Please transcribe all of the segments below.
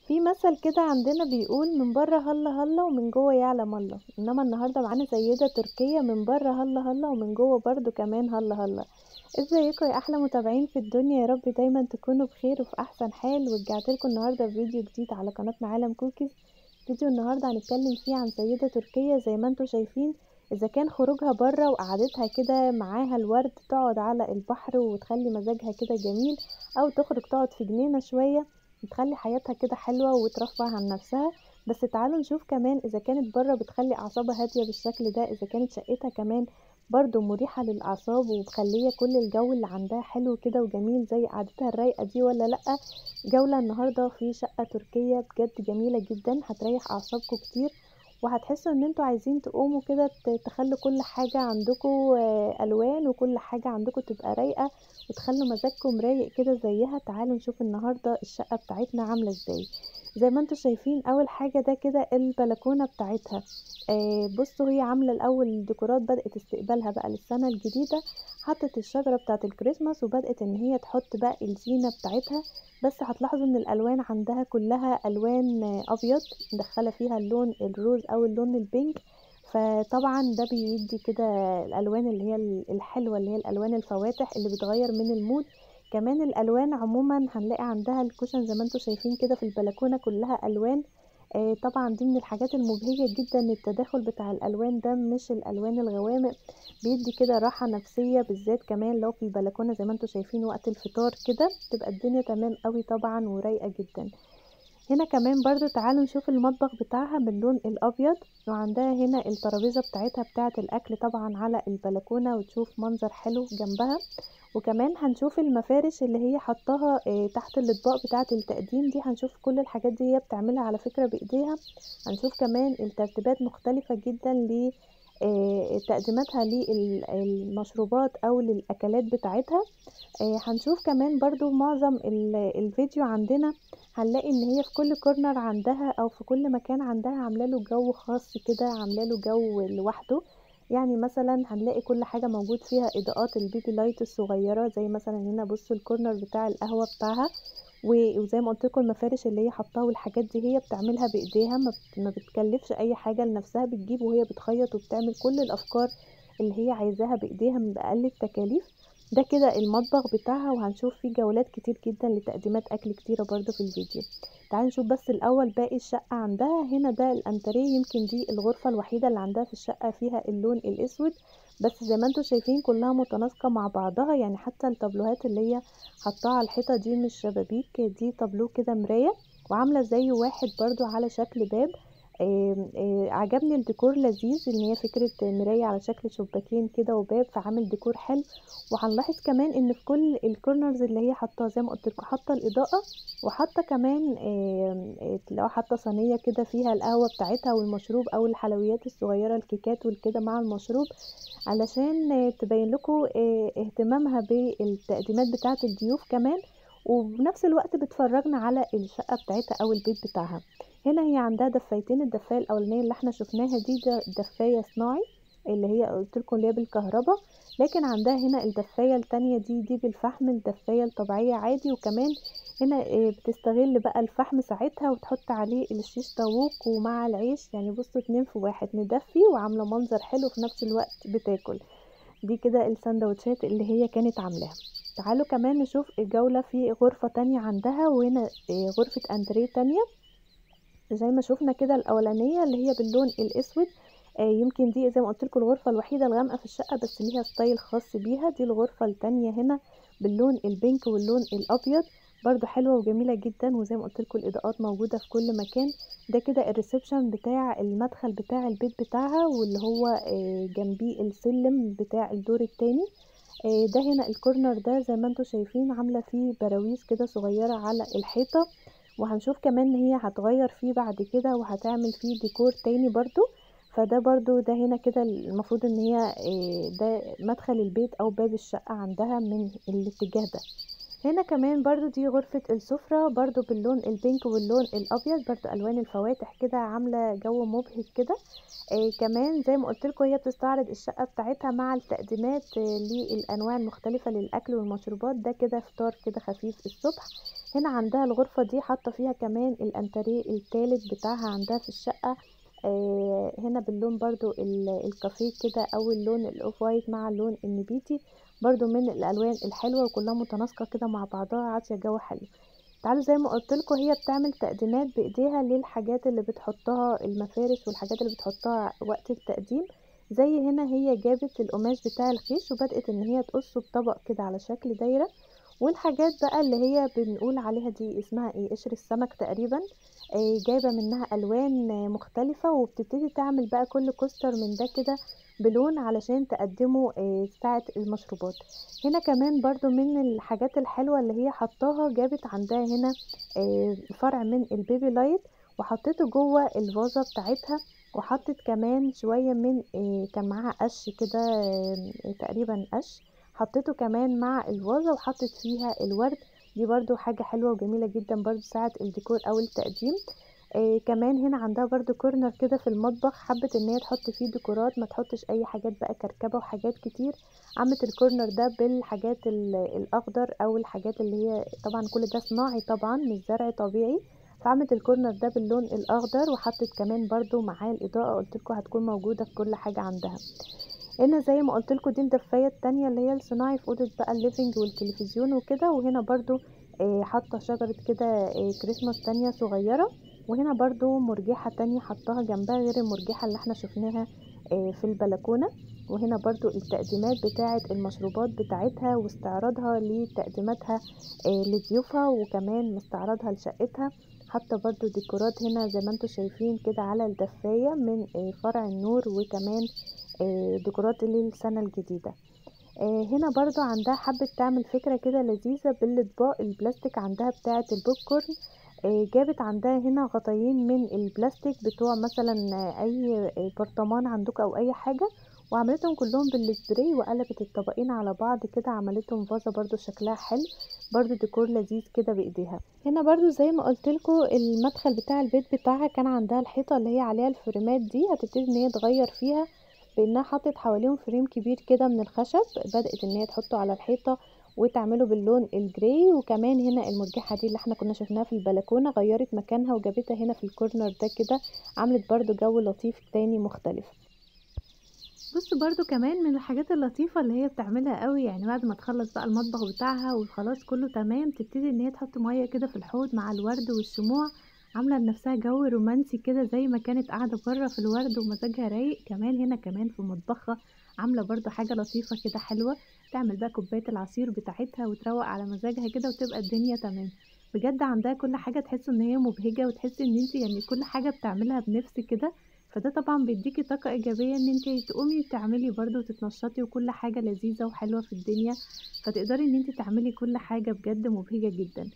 في مثل كده عندنا بيقول من بره هلا هلا ومن جوه يعلم الله انما النهارده معانا سيده تركيه من بره هلا هلا ومن جوه برضو كمان هلا هلا ازيكم يا احلى متابعين في الدنيا يا رب دايما تكونوا بخير وفي احسن حال ورجعت لكم النهارده بفيديو جديد على قناتنا عالم كوكيز فيديو النهارده هنتكلم فيه عن سيده تركيه زي ما انتم شايفين اذا كان خروجها بره وقعدتها كده معاها الورد تقعد على البحر وتخلي مزاجها كده جميل او تخرج تقعد في جنينه شويه بتخلي حياتها كده حلوة وترفه عن نفسها بس تعالوا نشوف كمان اذا كانت بره بتخلي اعصابها هادية بالشكل ده اذا كانت شقتها كمان برضو مريحة للأعصاب ومخلية كل الجو اللي عندها حلو كده وجميل زي قعدتها الرايقة دي ولا لأ جولة النهاردة في شقة تركية بجد جميلة جدا هتريح أعصابكم كتير وهتحسوا ان انتوا عايزين تقوموا كده تخلوا كل حاجة عندكم الوان وكل حاجة عندكم تبقى رايقة وتخلوا مزاجكم رايق كده زيها تعالوا نشوف النهاردة الشقة بتاعتنا عاملة ازاي زي ما انتوا شايفين اول حاجة ده كده البلكونة بتاعتها آه بصوا هي عاملة الاول الديكورات بدأت استقبالها بقى للسنة الجديدة حطت الشجرة بتاعت الكريسماس وبدأت ان هي تحط بقى الزينة بتاعتها بس هتلاحظوا ان الالوان عندها كلها الوان ابيض مدخله فيها اللون الروز او اللون البينك فطبعا ده بيدي كده الالوان اللي هي الحلوه اللي هي الالوان الفواتح اللي بتغير من المود كمان الالوان عموما هنلاقي عندها الكوشن زي ما انتم شايفين كده في البلكونه كلها الوان آه طبعا دي من الحاجات المبهجة جدا التداخل بتاع الالوان ده مش الالوان الغوامق بيدي كده راحة نفسية بالذات كمان لو في البلكونة زي ما انتم شايفين وقت الفطار كده تبقى الدنيا تمام قوي طبعا ورايقة جدا هنا كمان برضو تعالوا نشوف المطبخ بتاعها باللون الابيض وعندها هنا الترابيزة بتاعتها بتاعة الاكل طبعا على البلكونة وتشوف منظر حلو جنبها وكمان هنشوف المفارش اللي هي حطاها تحت الاطباق بتاعه التقديم دي هنشوف كل الحاجات دي هي بتعملها على فكره بايديها هنشوف كمان الترتيبات مختلفه جدا ل تقديماتها للمشروبات او للاكلات بتاعتها هنشوف كمان برضو معظم الفيديو عندنا هنلاقي ان هي في كل كورنر عندها او في كل مكان عندها عامله له جو خاص كده عامله له جو لوحده يعني مثلا هنلاقي كل حاجه موجود فيها اضاءات البيبي لايت الصغيره زي مثلا هنا بصوا الكورنر بتاع القهوه بتاعها وزي ما قلت لكم المفارش اللي هي حطاها والحاجات دي هي بتعملها بايديها ما بتكلفش اي حاجه لنفسها بتجيب وهي بتخيط وبتعمل كل الافكار اللي هي عايزاها بايديها من باقل التكاليف ده كده المطبخ بتاعها وهنشوف فيه جولات كتير جدا لتقديمات اكل كتيره برضو في الفيديو تعالوا نشوف بس الاول باقي الشقه عندها هنا ده الانتريه يمكن دي الغرفه الوحيده اللي عندها في الشقه فيها اللون الاسود بس زي ما انتم شايفين كلها متناسقه مع بعضها يعني حتى التابلوهات اللي هي حطاها على الحيطه دي مش شبابيك دي تابلو كده مرايه وعامله زيه واحد برضو على شكل باب آه آه عجبني الديكور لذيذ ان هي فكره مرايه على شكل شباكين كده وباب فعامل ديكور حلو وهنلاحظ كمان ان في كل الكورنرز اللي هي حاطاها زي ما قلت لكم حاطه الاضاءه وحاطه كمان آه لو حاطه صينيه كده فيها القهوه بتاعتها والمشروب او الحلويات الصغيره الكيكات والكده مع المشروب علشان تبين لكم اهتمامها بالتقديمات بتاعه الضيوف كمان وبنفس الوقت بتفرجنا على الشقه بتاعتها او البيت بتاعها هنا هي عندها دفايتين الدفايه الاولانيه اللي احنا شفناها دي دفايه صناعي اللي هي قلت لكم اللي هي بالكهرباء لكن عندها هنا الدفايه التانية دي دي بالفحم الدفايه الطبيعيه عادي وكمان هنا بتستغل بقى الفحم ساعتها وتحط عليه الشيش طاووق ومع العيش يعني بصوا اتنين في واحد مدفي وعامله منظر حلو في نفس الوقت بتاكل دي كده السندوتشات اللي هي كانت عاملاها تعالوا كمان نشوف الجولة في غرفة تانية عندها وهنا غرفة انتريه تانية زي ما شفنا كده الاولانيه اللي هي باللون الاسود آه يمكن دي زي ما قلت لكم الغرفه الوحيده الغامقه في الشقه بس ليها ستايل خاص بيها دي الغرفه التانية هنا باللون البينك واللون الابيض برضو حلوه وجميله جدا وزي ما قلت لكم الاضاءات موجوده في كل مكان ده كده الريسبشن بتاع المدخل بتاع البيت بتاعها واللي هو آه جنبيه السلم بتاع الدور التاني آه ده هنا الكورنر ده زي ما انتم شايفين عامله فيه براويز كده صغيره على الحيطه وهنشوف كمان ان هي هتغير فيه بعد كده وهتعمل فيه ديكور تاني برضو فده برضو ده هنا كده المفروض ان هي ده مدخل البيت او باب الشقة عندها من الاتجاه ده هنا كمان برضو دي غرفة السفرة برضو باللون البينك واللون الابيض برضو الوان الفواتح كده عاملة جو مبهج كده آه كمان زي ما قلت لكم هي بتستعرض الشقة بتاعتها مع التقديمات آه للانواع المختلفة للاكل والمشروبات ده كده فطار كده خفيف الصبح هنا عندها الغرفة دي حاطة فيها كمان الانتريه التالت بتاعها عندها في الشقة آه هنا باللون برضو الكافيه كده او اللون الاوف وايت مع اللون النبيتي برضو من الالوان الحلوة وكلها متناسقة كده مع بعضها عاطية جو حلو تعالوا زي ما قلتلكوا هي بتعمل تقديمات بايديها للحاجات اللي بتحطها المفارش والحاجات اللي بتحطها وقت التقديم زي هنا هي جابت القماش بتاع الخيش وبدأت ان هي تقصه بطبق كده على شكل دايرة والحاجات بقى اللي هي بنقول عليها دي اسمها ايه قشر السمك تقريبا آه جايبة منها الوان مختلفة وبتبتدي تعمل بقى كل كوستر من ده كده بلون علشان تقدمه آه ساعة المشروبات هنا كمان برضو من الحاجات الحلوة اللي هي حطاها جابت عندها هنا آه فرع من البيبي لايت وحطيته جوه الفازة بتاعتها وحطت كمان شوية من كان معاها قش كده تقريبا قش حطيته كمان مع الفازة وحطت فيها الورد دي برضو حاجة حلوة وجميلة جدا برضو ساعة الديكور او التقديم آه كمان هنا عندها برضو كورنر كده في المطبخ حبت ان هي تحط فيه ديكورات ما تحطش اي حاجات بقى كركبه وحاجات كتير عملت الكورنر ده بالحاجات الاخضر او الحاجات اللي هي طبعا كل ده صناعي طبعا مش زرع طبيعي فعملت الكورنر ده باللون الاخضر وحطت كمان برضو معاه الاضاءه قلتلكوا هتكون موجوده في كل حاجه عندها هنا زي ما قلتلكوا دي الدفايه التانية اللي هي الصناعي في اوضه بقى الليفينج والتلفزيون وكده وهنا برضو آه حاطه شجره كده آه كريسماس تانية صغيره وهنا برضو مرجحه تانية حطاها جنبها غير المرجحه اللي احنا شفناها آه في البلكونه وهنا برضو التقديمات بتاعه المشروبات بتاعتها واستعراضها لتقديماتها لضيوفها وكمان مستعرضها لشقتها حاطه برضو ديكورات هنا زي ما انتم شايفين كده على الدفايه من فرع النور وكمان ديكورات للسنه الجديده هنا برضو عندها حبت تعمل فكره كده لذيذه بالاطباق البلاستيك عندها بتاعه البوب كورن جابت عندها هنا غطيين من البلاستيك بتوع مثلا اي برطمان عندك او اي حاجه وعملتهم كلهم بالسبراي وقلبت الطبقين على بعض كده عملتهم فازة برضو شكلها حلو برضو ديكور لذيذ كده بايديها هنا برضو زي ما قلتلكوا المدخل بتاع البيت بتاعها كان عندها الحيطة اللي هي عليها الفريمات دي هتبتدي ان هي تغير فيها بانها حطت حواليهم فريم كبير كده من الخشب بدأت ان هي تحطه على الحيطة وتعمله باللون الجراي وكمان هنا المرجحة دي اللي احنا كنا شفناها في البلكونة غيرت مكانها وجابتها هنا في الكورنر ده كده عملت برضو جو لطيف تاني مختلف بصوا برضو كمان من الحاجات اللطيفة اللي هي بتعملها قوي يعني بعد ما تخلص بقى المطبخ بتاعها وخلاص كله تمام تبتدي ان هي تحط مية كده في الحوض مع الورد والشموع عاملة لنفسها جو رومانسي كده زي ما كانت قاعدة بره في الورد ومزاجها رايق كمان هنا كمان في مطبخها عاملة برضو حاجة لطيفة كده حلوة تعمل بقى كوباية العصير بتاعتها وتروق على مزاجها كده وتبقى الدنيا تمام بجد عندها كل حاجة تحس ان هي مبهجة وتحسي ان انت يعني كل حاجة بتعملها بنفس كده فده طبعا بيديكي طاقة ايجابية ان انت تقومي تعملي برضو وتتنشطي وكل حاجة لذيذة وحلوة في الدنيا فتقدري ان انت تعملي كل حاجة بجد مبهجة جدا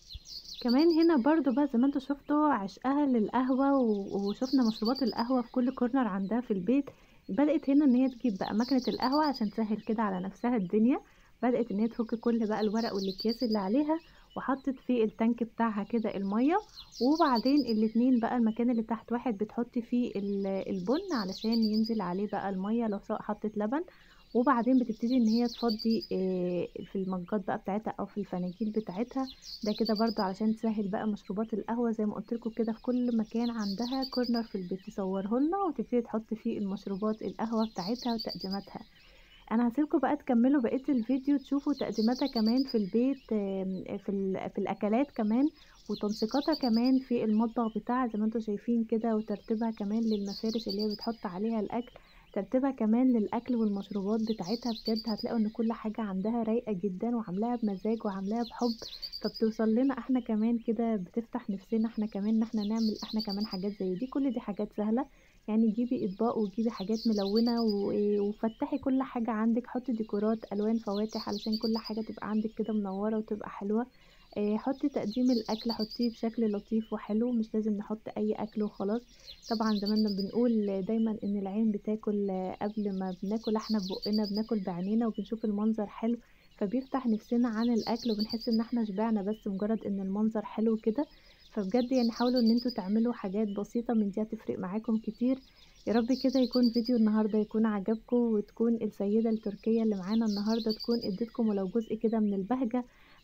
كمان هنا برضو بقى زي ما انتوا شفتوا عشقها للقهوة وشفنا مشروبات القهوة في كل كورنر عندها في البيت بدأت هنا ان هي تجيب بقى مكنة القهوة عشان تسهل كده على نفسها الدنيا بدأت ان هي تفك كل بقى الورق والاكياس اللي عليها وحطت في التانك بتاعها كده المية وبعدين الاتنين بقى المكان اللي تحت واحد بتحطي فيه البن علشان ينزل عليه بقى المية لو سواء حطت لبن وبعدين بتبتدي ان هي تفضي في المجات بقى بتاعتها او في الفناجيل بتاعتها ده كده برضو علشان تسهل بقى مشروبات القهوة زي ما قلتلكوا كده في كل مكان عندها كورنر في البيت تصوره لنا وتبتدي تحط فيه المشروبات القهوة بتاعتها وتقديماتها انا هسيبكم بقى تكملوا بقيه الفيديو تشوفوا تقديماتها كمان في البيت في, في الاكلات كمان وتنسيقاتها كمان في المطبخ بتاعها زي ما انتم شايفين كده وترتيبها كمان للمفارش اللي هي بتحط عليها الاكل ترتيبها كمان للاكل والمشروبات بتاعتها بجد هتلاقوا ان كل حاجه عندها رايقه جدا وعاملاها بمزاج وعاملاها بحب فبتوصل لنا احنا كمان كده بتفتح نفسنا احنا كمان ان احنا نعمل احنا كمان حاجات زي دي كل دي حاجات سهله يعني جيبي اطباق وجيبي حاجات ملونه وفتحي كل حاجه عندك حطي ديكورات الوان فواتح علشان كل حاجه تبقى عندك كده منوره وتبقى حلوه حطي تقديم الاكل حطيه بشكل لطيف وحلو مش لازم نحط اي اكل وخلاص طبعا زماننا بنقول دايما ان العين بتاكل قبل ما بناكل احنا ببقنا بناكل بعينينا وبنشوف المنظر حلو فبيفتح نفسنا عن الاكل وبنحس ان احنا شبعنا بس مجرد ان المنظر حلو كده فبجد يعني حاولوا ان انتوا تعملوا حاجات بسيطة من دي هتفرق معاكم كتير يا رب كده يكون فيديو النهاردة يكون عجبكم وتكون السيدة التركية اللي معانا النهاردة تكون اديتكم ولو جزء كده من البهجة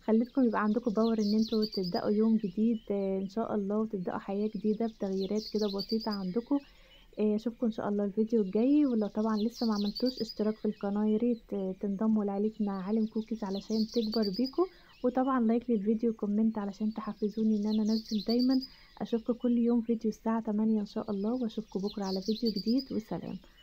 خلتكم يبقى عندكم باور ان انتوا تبداوا يوم جديد آه، ان شاء الله وتبداوا حياه جديده بتغييرات كده بسيطه عندكم آه، اشوفكم ان شاء الله الفيديو الجاي ولو طبعا لسه ما عملتوش اشتراك في القناه يا ريت آه، تنضموا لعيلتنا مع عالم كوكيز علشان تكبر بيكم وطبعا لايك للفيديو وكومنت علشان تحفزوني ان انا انزل دايما اشوفكم كل يوم فيديو الساعه 8 ان شاء الله واشوفكم بكره على فيديو جديد وسلام